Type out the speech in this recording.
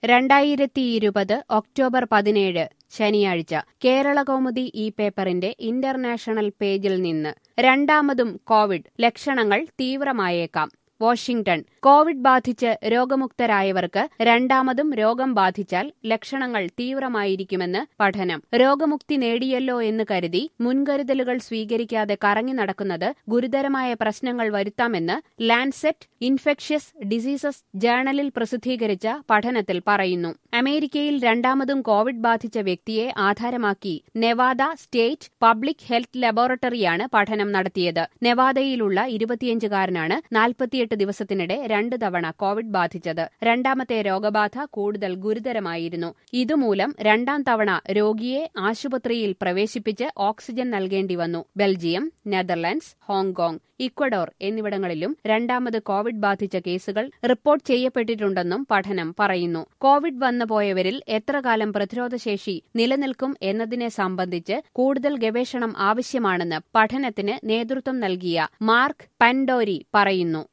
രണ്ടായിരത്തിയിരുപത് ഒക്ടോബർ പതിനേഴ് ശനിയാഴ്ച കേരളകൗമുദി ഈ പേപ്പറിന്റെ ഇന്റർനാഷണൽ പേജിൽ നിന്ന് രണ്ടാമതും കോവിഡ് ലക്ഷണങ്ങൾ തീവ്രമായേക്കാം വാഷിംഗ്ടൺ കോവിഡ് ബാധിച്ച് രോഗമുക്തരായവർക്ക് രണ്ടാമതും രോഗം ബാധിച്ചാൽ ലക്ഷണങ്ങൾ തീവ്രമായിരിക്കുമെന്ന് പഠനം രോഗമുക്തി നേടിയല്ലോ എന്ന് കരുതി മുൻകരുതലുകൾ സ്വീകരിക്കാതെ കറങ്ങി നടക്കുന്നത് ഗുരുതരമായ പ്രശ്നങ്ങൾ വരുത്താമെന്ന് ലാൻസെറ്റ് ഇൻഫെക്ഷ്യസ് ഡിസീസസ് ജേണലിൽ പ്രസിദ്ധീകരിച്ച പഠനത്തിൽ പറയുന്നു അമേരിക്കയിൽ രണ്ടാമതും കോവിഡ് ബാധിച്ച വ്യക്തിയെ ആധാരമാക്കി നെവാദ സ്റ്റേറ്റ് പബ്ലിക് ഹെൽത്ത് ലബോറട്ടറിയാണ് പഠനം നടത്തിയത് നെവാദയിലുള്ള ഇരുപത്തിയഞ്ചുകാരനാണ് നാൽപ്പത്തിയെട്ട് ദിവസത്തിനിടെ രണ്ട് തവണ കോവിഡ് ബാധിച്ചത് രണ്ടാമത്തെ രോഗബാധ കൂടുതൽ ഗുരുതരമായിരുന്നു ഇതുമൂലം രണ്ടാം തവണ രോഗിയെ ആശുപത്രിയിൽ പ്രവേശിപ്പിച്ച് ഓക്സിജൻ നൽകേണ്ടി വന്നു ബെൽജിയം നെതർലൻഡ്സ് ഹോങ്കോങ് ഇക്വഡോർ എന്നിവിടങ്ങളിലും രണ്ടാമത് കോവിഡ് ബാധിച്ച കേസുകൾ റിപ്പോർട്ട് ചെയ്യപ്പെട്ടിട്ടുണ്ടെന്നും പഠനം പറയുന്നു കോവിഡ് വന്നുപോയവരിൽ എത്ര കാലം പ്രതിരോധശേഷി നിലനിൽക്കും എന്നതിനെ സംബന്ധിച്ച് കൂടുതൽ ഗവേഷണം ആവശ്യമാണെന്ന് പഠനത്തിന് നേതൃത്വം നൽകിയ മാർക്ക് പൻഡോരി പറയുന്നു